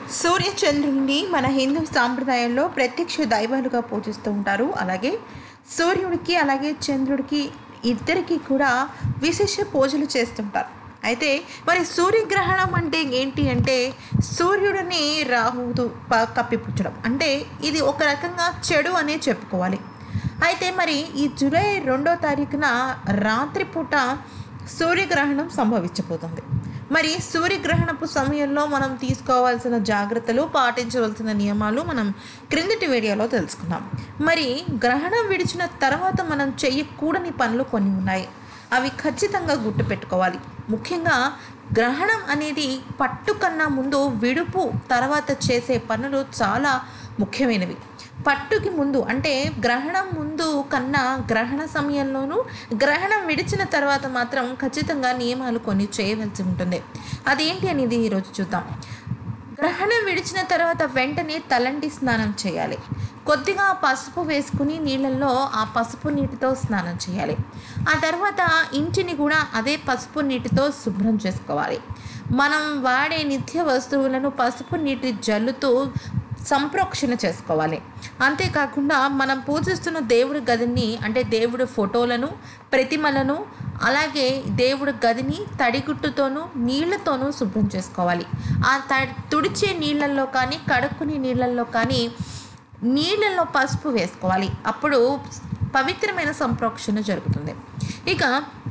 సూర్యచంద్రుడిని మన హిందూ సాంప్రదాయంలో ప్రత్యక్ష దైవాలుగా పూజిస్తూ ఉంటారు అలాగే సూర్యుడికి అలాగే చంద్రుడికి ఇద్దరికి కూడా విశేష పూజలు చేస్తుంటారు అయితే మరి సూర్యగ్రహణం అంటే ఏంటి అంటే సూర్యుడిని రాహువుతో ప- కప్పిపుచ్చడం అంటే ఇది ఒక రకంగా చెడు అనే చెప్పుకోవాలి అయితే మరి ఈ జూలై రెండో తారీఖున రాత్రిపూట సూర్యగ్రహణం సంభవించబోతుంది మరి సూర్యగ్రహణపు సమయంలో మనం తీసుకోవాల్సిన జాగ్రత్తలు పాటించవలసిన నియమాలు మనం క్రిందటి వీడియోలో తెలుసుకున్నాం మరి గ్రహణం విడిచిన తర్వాత మనం చెయ్యకూడని పనులు కొన్ని ఉన్నాయి అవి ఖచ్చితంగా గుర్తుపెట్టుకోవాలి ముఖ్యంగా గ్రహణం అనేది పట్టు కన్నా ముందు విడుపు తర్వాత చేసే పనులు చాలా ముఖ్యమైనవి పట్టుకి ముందు అంటే గ్రహణం ముందు కన్నా గ్రహణ సమయంలోనూ గ్రహణం విడిచిన తర్వాత మాత్రం ఖచ్చితంగా నియమాలు కొన్ని చేయవలసి ఉంటుంది అదేంటి అనేది ఈరోజు చూద్దాం గ్రహణం విడిచిన తర్వాత వెంటనే తలంటి స్నానం చేయాలి కొద్దిగా పసుపు వేసుకుని నీళ్ళల్లో ఆ పసుపు నీటితో స్నానం చేయాలి ఆ తర్వాత ఇంటిని కూడా అదే పసుపు నీటితో శుభ్రం చేసుకోవాలి మనం వాడే నిత్య వస్తువులను పసుపు నీటి జల్లుతూ సంప్రోక్షణ చేసుకోవాలి అంతేకాకుండా మనం పూజిస్తున్న దేవుడి గదిని అంటే దేవుడి ఫోటోలను ప్రతిమలను అలాగే దేవుడి గదిని తడిగుట్టుతోనూ నీళ్లతోనూ శుభ్రం చేసుకోవాలి ఆ త తుడిచే నీళ్ళల్లో కానీ కడుక్కునే నీళ్ళల్లో కానీ నీళ్ళల్లో పసుపు వేసుకోవాలి అప్పుడు పవిత్రమైన సంప్రోక్షణ జరుగుతుంది ఇక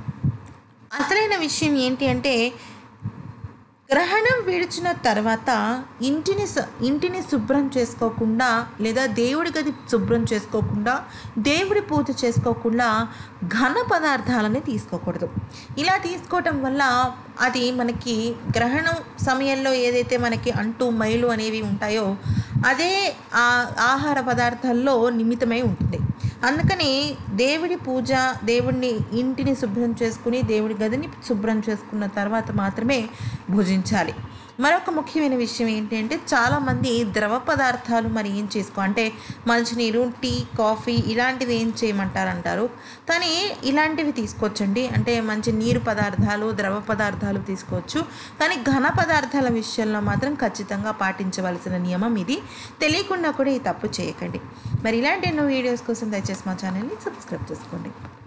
అసలైన విషయం ఏంటి అంటే గ్రహణం విడిచిన తర్వాత ఇంటిని స- ఇంటిని శుభ్రం చేసుకోకుండా లేదా దేవుడి గది శుభ్రం చేసుకోకుండా దేవుడి పూజ చేసుకోకుండా ఘన పదార్థాలని తీసుకోకూడదు ఇలా తీసుకోవటం వల్ల అది మనకి గ్రహణం సమయంలో ఏదైతే మనకి అంటూ మైలు అనేవి ఉంటాయో అదే ఆ ఆహార పదార్థాల్లో నిమిత్తమై ఉంటుంది అందుకని దేవుడి పూజ దేవుడిని ఇంటిని శుభ్రం చేసుకుని దేవుడి గదిని శుభ్రం చేసుకున్న తర్వాత మాత్రమే భుజించాలి మరొక ముఖ్యమైన విషయం ఏంటి అంటే చాలామంది ద్రవ పదార్థాలు మరి ఏం చేసుకో అంటే మంచినీరు టీ కాఫీ ఇలాంటివి ఏం చేయమంటారంటారు కానీ ఇలాంటివి తీసుకోవచ్చండి అంటే మంచి నీరు పదార్థాలు ద్రవ పదార్థాలు తీసుకోవచ్చు కానీ ఘన పదార్థాల విషయంలో మాత్రం ఖచ్చితంగా పాటించవలసిన నియమం ఇది తెలియకుండా కూడా ఈ తప్పు చేయకండి మరి ఇలాంటి ఎన్నో వీడియోస్ కోసం దయచేసి మా ఛానల్ని సబ్స్క్రైబ్ చేసుకోండి